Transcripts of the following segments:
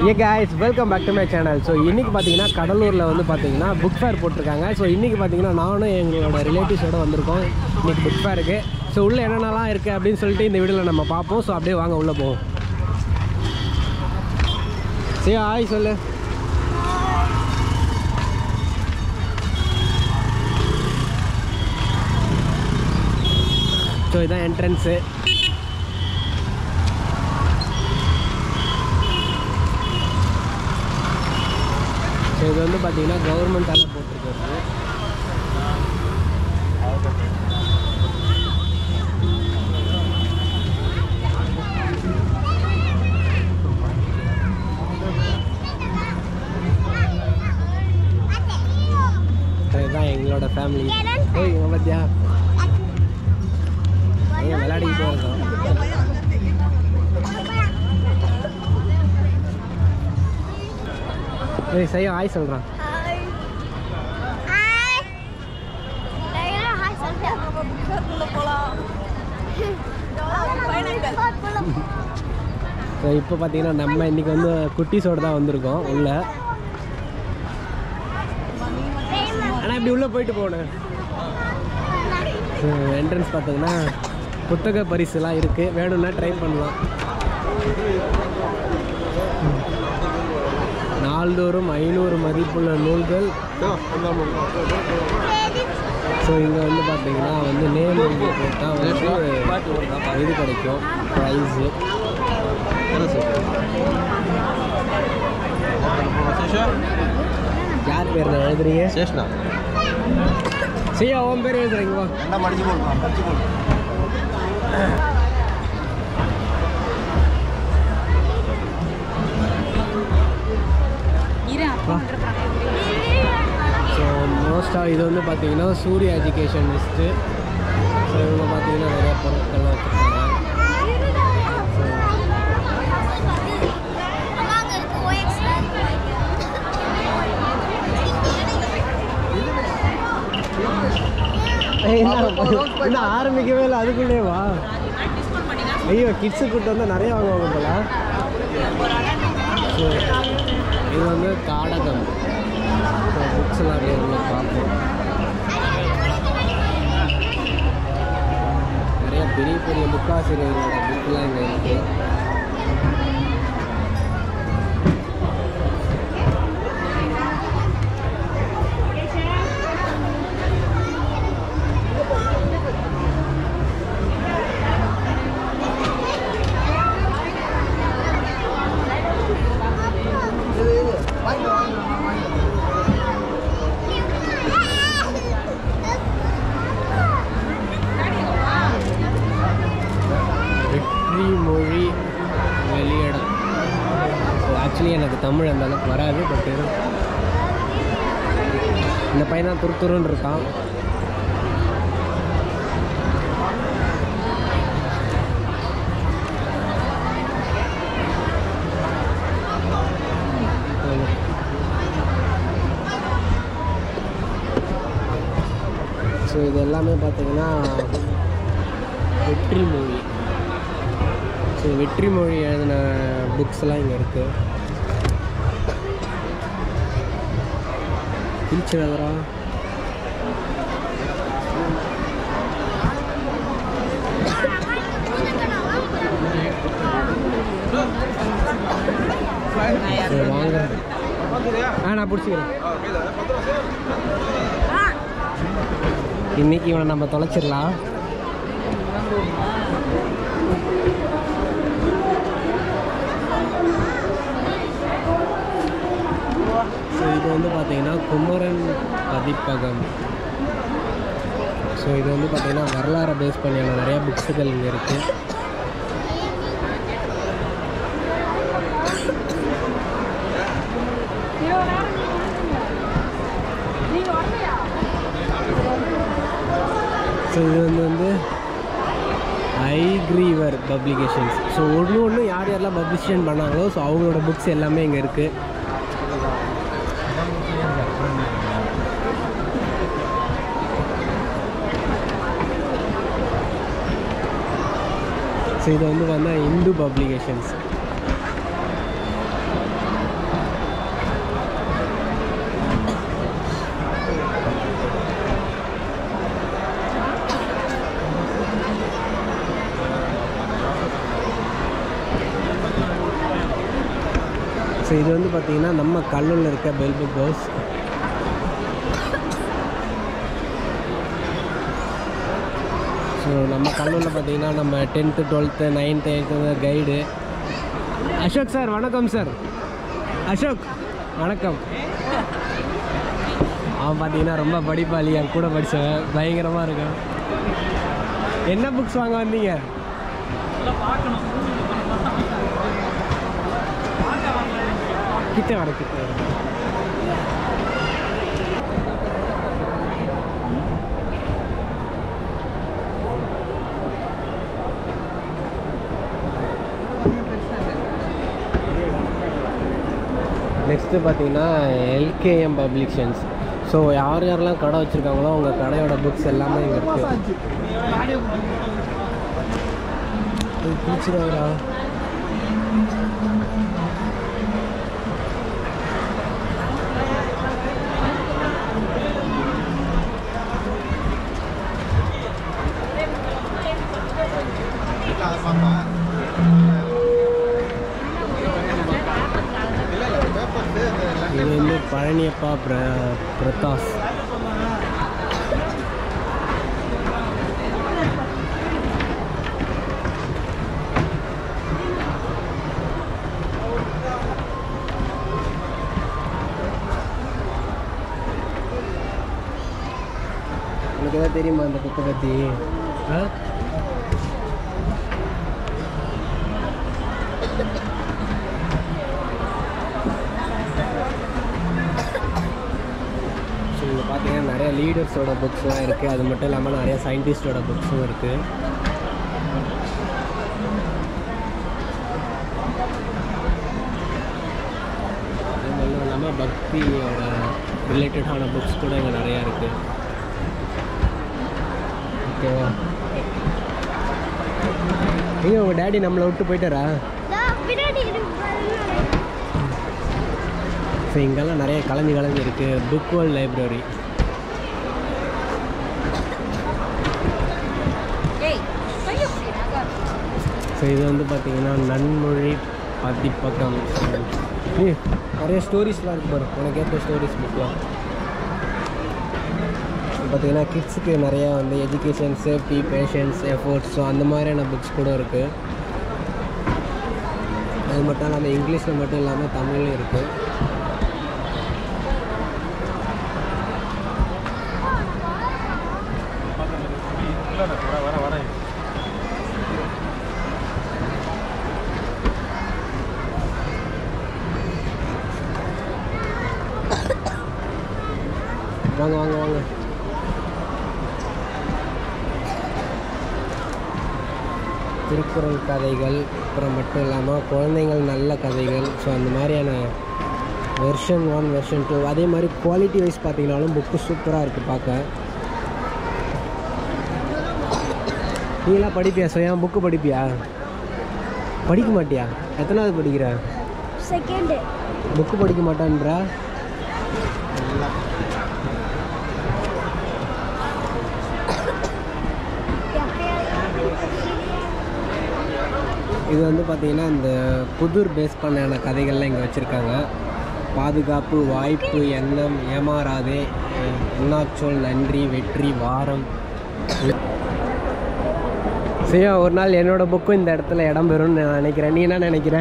A guys welcome back to my channel so இன்றைக்கி பார்த்தீங்கன்னா கடலூரில் வந்து பார்த்தீங்கன்னா புக் ஃபேர் போட்டிருக்காங்க ஸோ இன்றைக்கி பார்த்தீங்கன்னா நானும் எங்களோட ரிலேட்டிவ்ஸோட வந்திருக்கோம் இன்றைக்கி புக் ஃபேருக்கு ஸோ உள்ளே என்னென்னலாம் இருக்குது அப்படின்னு சொல்லிட்டு இந்த வீடியோவில் நம்ம பார்ப்போம் ஸோ அப்படியே வாங்க உள்ளே போவோம் சரி ஆய் சொல்லு ஸோ இதான் என்ட்ரன்ஸு ஸோ இது வந்து பார்த்தீங்கன்னா கவர்மெண்ட்டால் போட்டிருக்கிறது ஸோ இதுதான் எங்களோட ஃபேமிலி ஓய் இங்கே பார்த்தியா ஐயோ விளையாடிக்கிட்டே இருக்கோம் ஏய் செய்ய ஆய் சொல்கிறான் ஸோ இப்போ பார்த்தீங்கன்னா நம்ம இன்றைக்கி வந்து குட்டீஸோடு தான் வந்திருக்கோம் உள்ளே ஆனால் இப்படி உள்ளே போயிட்டு போனேன் என்ட்ரன்ஸ் பார்த்தீங்கன்னா புத்தக பரிசுலாம் இருக்குது வேணும்னா ட்ரை பண்ணலாம் நாள்தோறும் ஐநூறு மதிப்புள்ள நூல்கள் ஸோ இங்கே வந்து பார்த்தீங்கன்னா வந்து நேம் எழுதி போட்டால் வந்து இது கிடைக்கும் ப்ரைஸு யார் பேர் நான் எழுதுறீங்க சேஷ்ணா செய்யா உன் பேர் எழுதுறீங்க வா என்ன மடிச்சு போடுறான் மடிச்சு போடு ஸோ மோஸ்ட்டாக இது வந்து பார்த்தீங்கன்னா சூர்யா எஜுகேஷன் லிஸ்ட்டு ஸோ இவங்க பார்த்தீங்கன்னா நிறைய பொருட்கள்லாம் வச்சுருக்காங்க இன்னும் ஆரம்பிக்கவே இல்லை அதுக்குள்ளே வா ஐயோ கிட்ஸு கூட்டு வந்து நிறைய வாங்குவாங்க போல ஸோ இது வந்து காடகம் ஸோ புக்ஸ்லாம் அப்படியே உள்ள பார்ப்போம் நிறைய பெரிய பெரிய புக்காசிரியர்களோட புக்கெலாம் இங்கே இருக்குது வெற்றி மொழி வெளியிடம் ஸோ ஆக்சுவலி எனக்கு தமிழ் அந்த அளவுக்கு வராது பட் இந்த பையன் தான் துருத்துருன்னு இருக்கான் ஸோ இது எல்லாமே பார்த்தீங்கன்னா வெற்றி மொழி ஸோ வெற்றி மொழி எழுதின புக்ஸ்லாம் இங்கே இருக்குது பிரிச்சுறதரா வாங்க ஆ நான் பிடிச்சிக்கிறேன் இன்னைக்கு இவனை நம்ம தொலைச்சிடலாம் ஸோ இது வந்து பார்த்தீங்கன்னா குமரன் பதிப்பகம் ஸோ இது வந்து பார்த்தீங்கன்னா வரலாறை பேஸ் பண்ணியான நிறையா புக்ஸுகள் இங்கே இருக்குது ஸோ இது வந்து வந்து ஐக்ரீவர் பப்ளிகேஷன்ஸ் ஸோ ஒன்று ஒன்று யார் யாரெல்லாம் பப்ளிஷன் பண்ணாங்களோ ஸோ அவங்களோட புக்ஸ் எல்லாமே இங்கே இருக்குது ஸோ இது வந்து பார்த்தா இந்து பப்ளிகேஷன்ஸ் ஸோ இது வந்து பார்த்தீங்கன்னா நம்ம கல்லூரில் இருக்க பெல் புக் ஹவுஸ் ஸோ நம்ம கல்லூரில் பார்த்தீங்கன்னா நம்ம tenth twelfth ninth eighth guide Ashok sir வணக்கம் சார் அசோக் வணக்கம் அவன் பார்த்தீங்கன்னா ரொம்ப படிப்பாளி என் கூட படித்தவன் பயங்கரமாக இருக்கும் என்ன புக்ஸ் வாங்க வந்தீங்க கிட்ட வர கிட்ட வர நெக்ஸ்ட்டு பார்த்தீங்கன்னா எல்கேஎம் பப்ளிஷன்ஸ் ஸோ யார் யாரெல்லாம் கடை வச்சுருக்காங்களோ அவங்க கடையோட புக்ஸ் எல்லாமே இங்கே இருக்குது பிடிச்சிருவாங்களா இது வந்து பழனியப்பா பிர பிரதாஸ் உனக்கு எதாவது தெரியுமா அந்த புக்கை பற்றி ஆ ஸோ இங்கே பார்த்தீங்கன்னா நிறைய லீடர்ஸோட புக்ஸ்லாம் இருக்குது அது மட்டும் இல்லாமல் நிறைய சயின்டிஸ்டோட புக்ஸும் இருக்குது அது மட்டும் இல்லாமல் பக்தியோட ரிலேட்டடான புக்ஸ் கூட இங்கே நிறையா இருக்குது ஓகேவா ஏங்க உங்கள் டேடி நம்மளை விட்டு போயிட்டாரா பின்னாடி இருக்கு பாருங்க. ஸோ இங்கெல்லாம் நிறைய கலந்து கலந்து இருக்குது புக் வேர்ல்ட் லைப்ரரி ஏய் ஐயோ அதான். ஸோ இது வந்து பார்த்தீங்கன்னா நன்மொழி பதிப்பகம் ஏய் நிறைய ஸ்டோரிஸ்லாம் இருக்கு பாரு உனக்கு ஏற்ற ஸ்டோரிஸ் புக்லாம் பார்த்தீங்கன்னா கிட்ஸுக்கு நிறையா வந்து education safety patience efforts so அந்த மாதிரியான புக்ஸ் கூட இருக்குது அது மட்டும் இல்லாமல் இங்கிலீஷில் மட்டும் இல்லாமல் தமிழ்லையும் இருக்குது வாங்க வாங்க வாங்க திருக்குறள் கதைகள் அப்புறம் மட்டும் இல்லாமல் குழந்தைங்கள் நல்ல கதைகள் ஸோ அந்த மாதிரியான வெர்ஷன் ஒன் வெர்ஷன் டூ அதே மாதிரி குவாலிட்டி வைஸ் பார்த்தீங்கனாலும் புக்கு சூப்பராக இருக்குது பார்க்க நீலாம் படிப்பியா சுயா புக்கு படிப்பியா படிக்க மாட்டியா எத்தனாவது படிக்கிற செகண்ட் புக்கு படிக்க மாட்டான்றா இது வந்து பார்த்தீங்கன்னா இந்த புதூர் பேஸ் பண்ணான கதைகள்லாம் இங்கே வச்சுருக்காங்க பாதுகாப்பு வாய்ப்பு எண்ணம் ஏமாறாதே அஹ், என்னாச்சொல் நன்றி வெற்றி வாரம் சியா ஒரு நாள் என்னோட புக்கும் இந்த இடத்துல இடம் பெறும்னு நான் நினைக்கிறேன் நீ என்ன நினைக்கிற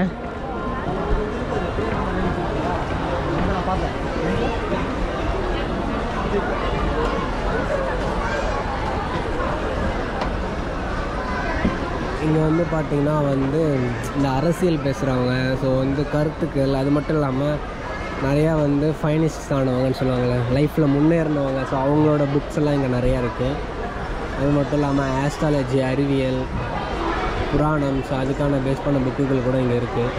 இங்கே வந்து பார்த்தீங்கன்னா வந்து இந்த அரசியல் பேசுகிறவங்க ஸோ வந்து கருத்துக்கள் அது மட்டும் இல்லாமல் நிறையா வந்து ஃபைனிஸ்ட் ஆனவங்கன்னு சொல்லுவாங்கள்ல லைஃப்பில் முன்னேறினவங்க ஸோ அவங்களோட புக்ஸ் எல்லாம் இங்கே நிறையா இருக்குது அது மட்டும் இல்லாமல் ஆஸ்ட்ராலஜி அறிவியல் புராணம் ஸோ அதுக்கான பேஸ் பண்ண புக்குகள் கூட இங்கே இருக்குது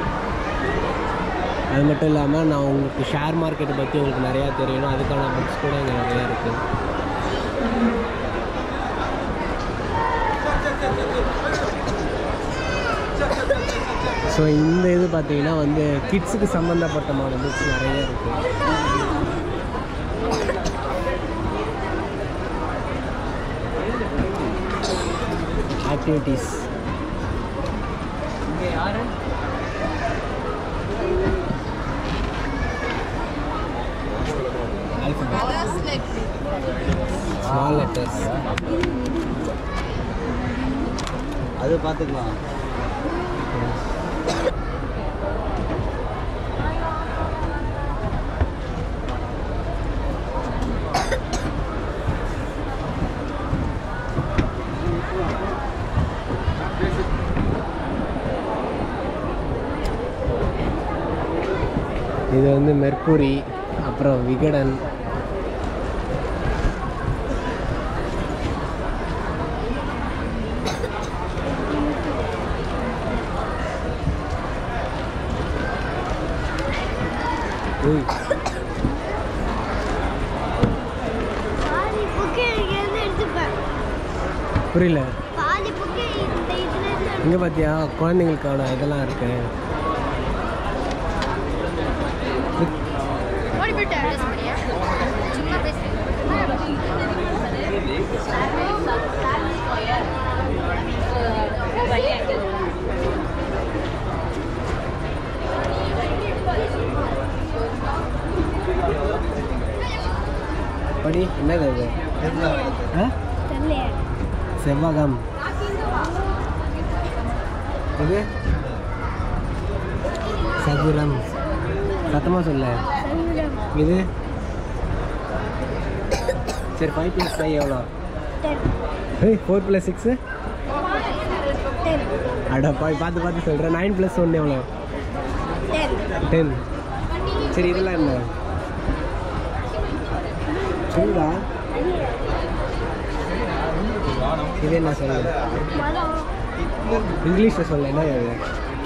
அது மட்டும் இல்லாமல் நான் உங்களுக்கு ஷேர் மார்க்கெட்டை பற்றி உங்களுக்கு நிறையா தெரியணும் அதுக்கான புக்ஸ் கூட இங்கே நிறையா இருக்குது ஸோ இந்த இது பார்த்தீங்கன்னா வந்து கிட்ஸுக்கு சம்மந்தப்பட்டமான புக்ஸ் நிறைய இருக்குது ஆக்டிவிட்டீஸ் ஸ்மால் லெட்டர்ஸ் அது பார்த்துக்கலாம் இது வந்து மெர்க்குரி அப்புறம் விகடன் உய், பாதி புக்கு இங்கேருந்து எடுத்துப்பேன் புரியல பாதி புக்கு இந்த இதுல இருந்து இங்கே பார்த்தியா குழந்தைங்களுக்கான இதெல்லாம் இருக்கு ஓடி போயிட்டேன் சும்மா படி என்னது அது ஆ தெரியல செவ்வகம் இது சதுரம் சத்தமாக சொல்ல சதுரம் இது சரி ஃபைவ் ப்ளஸ் ஃபைவ் எவ்வளோ டென் ஏய் ஃபோர் ப்ளஸ் சிக்ஸு டென் அட பாய் பார்த்து பார்த்து சொல்கிறேன் நைன் ப்ளஸ் ஒன்று எவ்வளோ டென் டென் சரி இதெல்லாம் என்ன சொல்லுடா இது என்ன சொல்லு மரம் இங்கிலீஷில் சொல்ல என்ன இது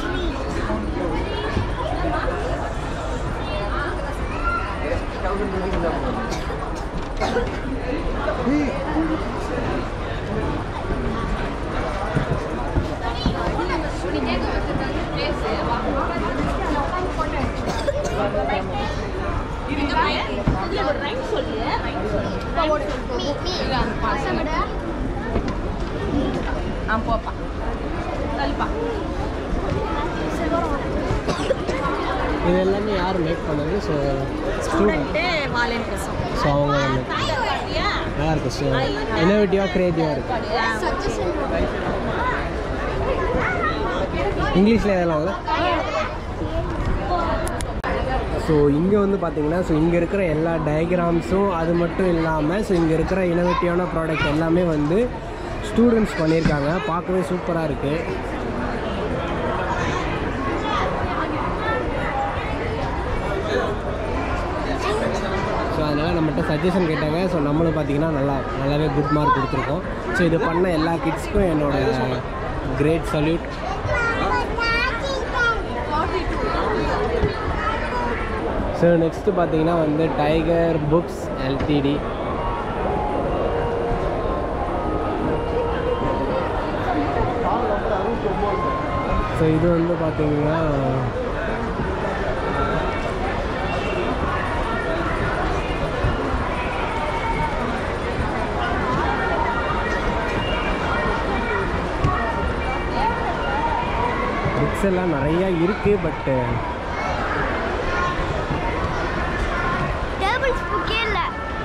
மீ மீ பசங்கட செல்வரம் இது எல்லாமே யார் மேக் பண்ணது ஸோ ஸ்டூடெண்ட் ஸோ அவங்க make- நல்லா இருக்கு ஸோ இன்னோவேட்டிவாக க்ரியேட்டிவாக இருக்கு சஜஷன் இங்கிலீஷில் எதெல்லாம் ஸோ இங்கே வந்து பார்த்தீங்கன்னா ஸோ இங்கே இருக்கிற எல்லா டயக்ராம்ஸும் அது மட்டும் இல்லாமல் ஸோ இங்கே இருக்கிற இனோவேட்டிவான ப்ராடக்ட் எல்லாமே வந்து ஸ்டூடெண்ட்ஸ் பண்ணியிருக்காங்க பார்க்கவே சூப்பராக இருக்குது ஸோ அதனால் நம்மகிட்ட சஜஷன் கேட்டாங்க ஸோ நம்மளும் பார்த்தீங்கன்னா நல்லா நல்லாவே குட் மார்க் கொடுத்துருக்கோம் ஸோ இது பண்ண எல்லா கிட்ஸ்க்கும் என்னோட கிரேட் சல்யூட் ஸோ நெக்ஸ்ட்டு பார்த்தீங்கன்னா வந்து டைகர் புக்ஸ் எல்டிடி ஸோ இது வந்து பார்த்தீங்கன்னா புக்ஸ் எல்லாம் நிறையா இருக்குது பட்டு டேபிள்ஸ் புக்கே இல்ல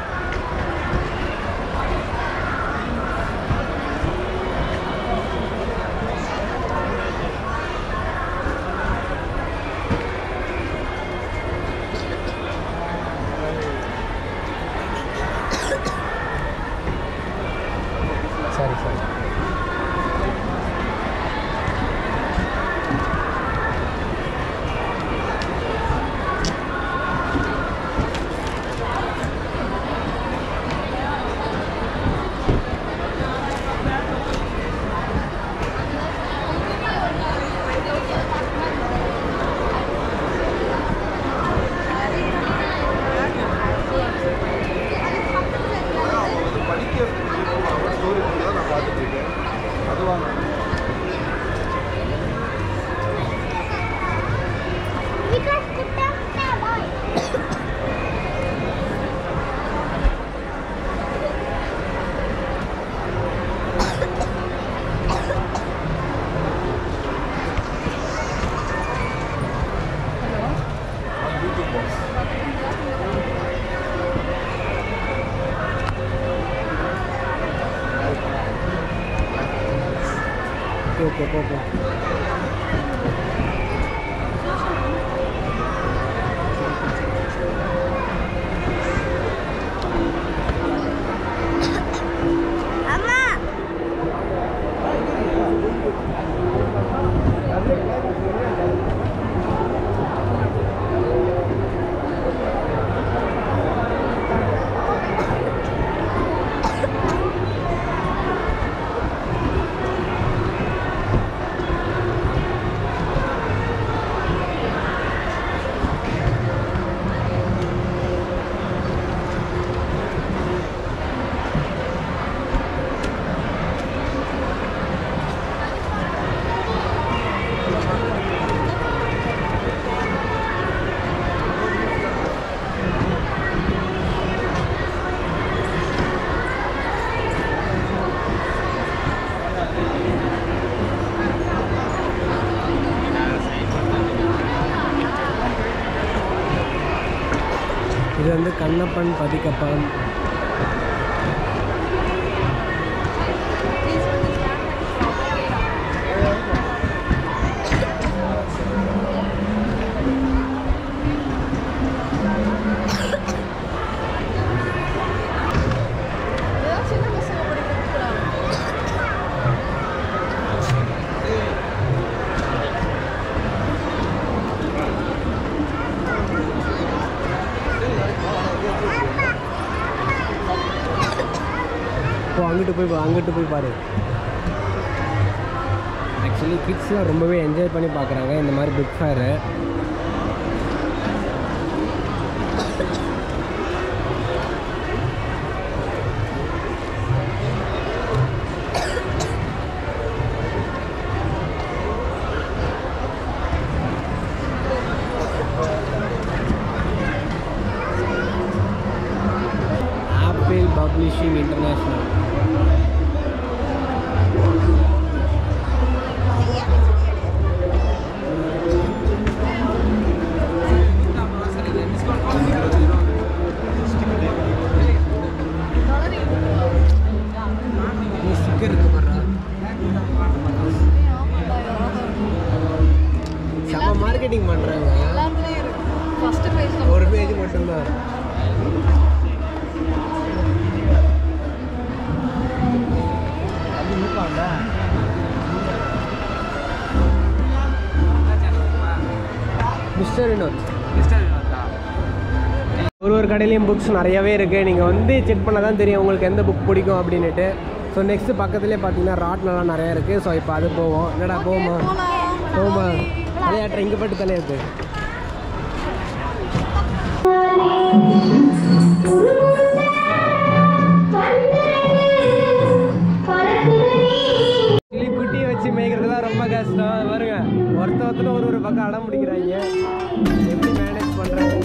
சரி சரி படிக்க ஸ்டோரி மட்டும் தான் நான் பார்த்துட்டு இருக்கேன் ஓகே ஓகே போ போ அம்மா இது வந்து கண்ணப்பன் பதிக்கப்பம் இப்போ அங்கிட்டு போய் பா- அங்கிட்டு போய் பாரு ஆக்சுவலி கிட்ஸ்லாம் ரொம்பவே என்ஜாய் பண்ணி பார்க்குறாங்க இந்த மாதிரி book fair apple publishing international sticker இருக்கு பாருடா செம்ம மார்க்கெட்டிங் பண்ணுறாங்க ஒரு பேஜ் மட்டும்தான் மிஸ்டர் வினோத் ஒரு ஒரு கடையிலையும் புக்ஸ் நிறையவே இருக்குது நீங்கள் வந்து செக் பண்ண தான் தெரியும் உங்களுக்கு எந்த புக் பிடிக்கும் அப்படின்னுட்டு ஸோ நெக்ஸ்ட்டு பக்கத்துலேயே பார்த்தீங்கன்னா ராட்னெல்லாம் நிறையா இருக்குது ஸோ இப்போ அது போவோம் என்னடா போமா போமா தலையாட்டுற இங்கே பட்டு தலையாட்டு கிளி குட்டியை வச்சு மேய்க்கிறதுலாம் ரொம்ப கஷ்டம் பாருங்க ஒருத்த ஒருத்தர் ஒரு ஒரு பக்கம் அடம் பிடிக்கிறாங்க எப்படி மேனேஜ் பண்ணுறாங்க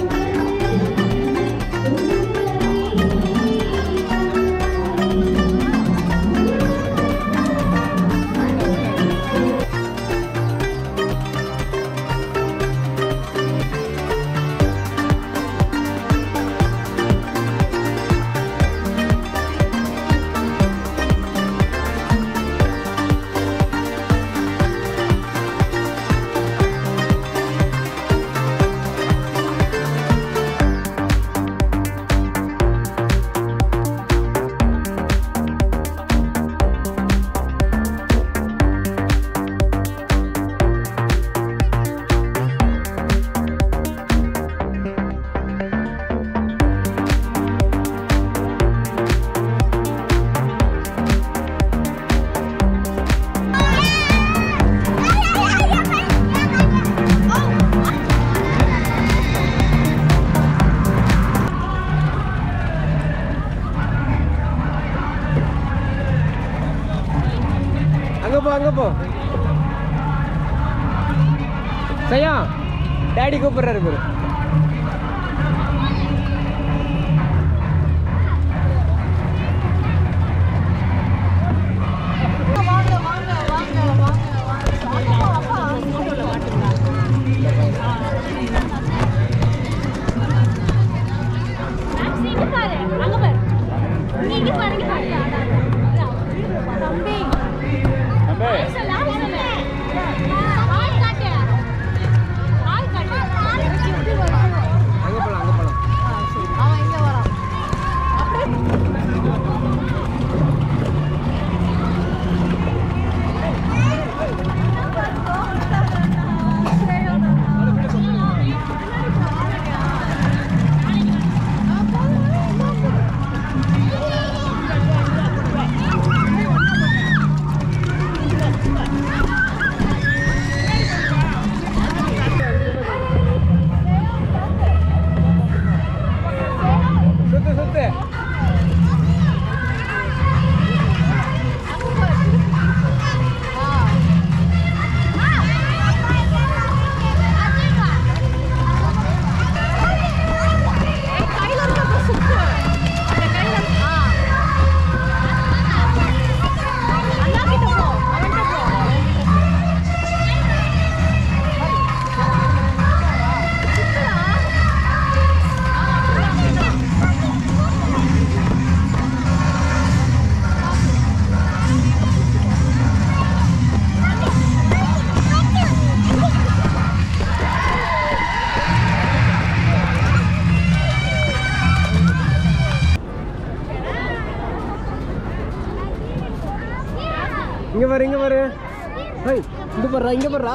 அங்கே போ அங்கே போ செய்யா டேடி கூப்பிட்றாரு பேரு இங்க பாரு அங்க பாரு இங்க இங்க பாரு இங்க பாரு தம்பி சொல்லலாம் இங்கே பாரு இங்கே பாரு ஹேய் இங்கே பாருடா இங்கே பாருடா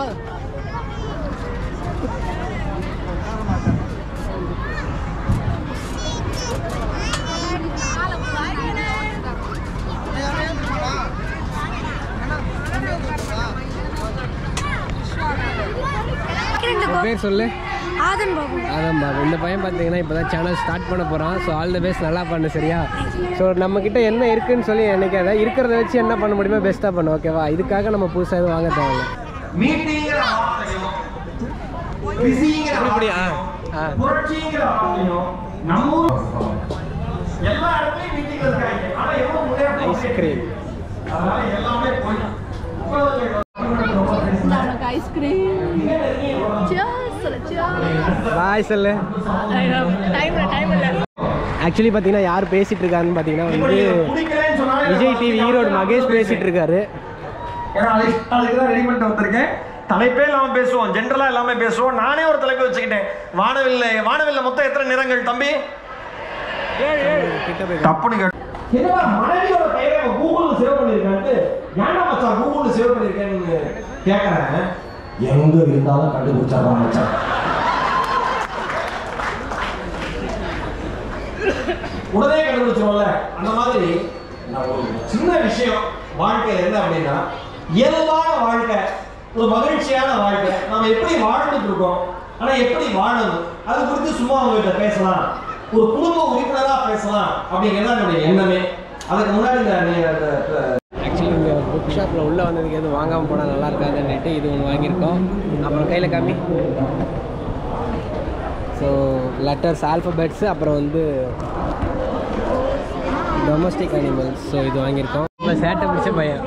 உன் பேர் சொல்லு ஆதன் பாபு அதான் பாபு இந்த பையன் பார்த்தீங்கன்னா இப்போ தான் சேனல் ஸ்டார்ட் பண்ண போகிறான் ஸோ ஆல் த பெஸ்ட் நல்லா பண்ணு சரியா ஸோ நம்மக்கிட்ட என்ன இருக்குன்னு சொல்லி நினைக்காத இருக்கிறத வச்சு என்ன பண்ண முடியுமோ பெஸ்ட்டாக பண்ணு ஓகேவா இதுக்காக நம்ம புதுசாக எதுவும் வாங்க தேவையில்ல மீட்டிங்கிற வார்த்தையும் பிஸிங்கிற இப்படியா ஆ புரட்சிங்கிற வார்த்தையும் நம்ம ஊர் எல்லா இடத்துலயும் மீட்டிங் இருக்காங்க ஆனா எவ்வளவு முன்னேற்றம் ஐஸ்கிரீம் அதனால எல்லாமே போய் முப்பது உனக்கு ஐஸ்கிரீம் பாய் சொல்லு டைம் டைம் இல்லை ஆக்சுவலி பார்த்தீங்கன்னா யார் பேசிகிட்டு இருக்காருன்னு பார்த்தீங்கன்னா வந்து குடிக்கிறேன்னு சொன்னாலே விஜய் டிவி ஈரோடு மகேஷ் பேசிகிட்டு இருக்காரு ஏன்னா அதுக்கு அதுக்கு தான் ரெடி பண்ணிட்டு வந்திருக்கேன் தலைப்பே இல்லாம பேசுவோம் ஜென்ரலா எல்லாமே பேசுவோம் நானே ஒரு தலைப்பு வச்சுக்கிட்டேன் வானவில்லை வானவில்ல மொத்தம் எத்தனை நிறங்கள் தம்பி கிட்ட போய் தப்புன்னு கேட்டு என்னடா மனைவியோட பெயரை அவன் கூகுள்ல சேவ் பண்ணிருக்கான்ட்டு ஏன்டா மச்சான் கூகுள்ல சேவ் பண்ணிருக்கேன்னு கேக்குறேன் எங்க இருந்தாலும் கண்டுபிடிச்சாதான் மச்சான் உடனே கண்டுபிடிச்சிருவோம்ல அந்த மாதிரி நான் ஒரு சின்ன விஷயம் வாழ்க்கையில என்ன அப்படின்னா இயல்பான வாழ்க்கை ஒரு மகிழ்ச்சியான வாழ்க்கை நாம எப்படி வாழ்ந்துட்டு இருக்கோம் ஆனா எப்படி வாழணும் அது குறித்து சும்மா உங்ககிட்ட பேசலாம் ஒரு குடும்ப உறுப்பினரா பேசலாம் அப்படிங்கிறது என்னுடைய எண்ணமே அதுக்கு முன்னாடி இந்த நீ- அந்த ஆக்சுவலி இங்கே புக் ஷாப்பில் உள்ளே வந்ததுக்கு எதுவும் வாங்காமல் போனால் நல்லா இருக்காதுன்னுட்டு இது ஒன்று வாங்கியிருக்கோம் அப்புறம் கையில் காமி ஸோ லெட்டர்ஸ் ஆல்ஃபபெட்ஸு அப்புறம் வந்து டொமஸ்டிக் அனிமல்ஸ் ஸோ இது வாங்கியிருக்கோம் இப்போ சேட்டை பிடிச்ச பையன்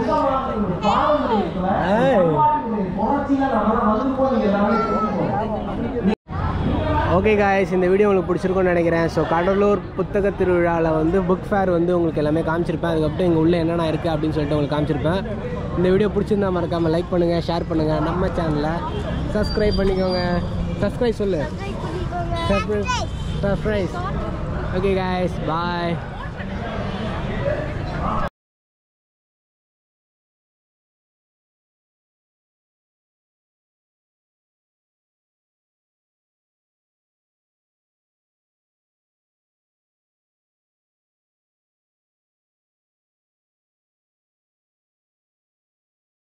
ஏய். ஓகே காய்ஸ் இந்த வீடியோ உங்களுக்கு பிடிச்சிருக்கும்னு நினைக்கிறேன் ஸோ கடலூர் புத்தக திருவிழாவில் வந்து புக் ஃபேர் வந்து உங்களுக்கு எல்லாமே காமிச்சிருப்பேன் அதுக்கப்புறம் இங்கே உள்ள என்னென்ன இருக்குது அப்படின்னு சொல்லிட்டு உங்களுக்கு காமிச்சிருப்பேன் இந்த வீடியோ பிடிச்சிருந்தா மறக்காமல் லைக் பண்ணுங்கள் ஷேர் பண்ணுங்கள் நம்ம சேனலை சப்ஸ்கிரைப் பண்ணிக்கோங்க சப்ஸ்கிரைப் சொல்லு சர்ப்ரைஸ் ஓகே காய்ஸ் பாய்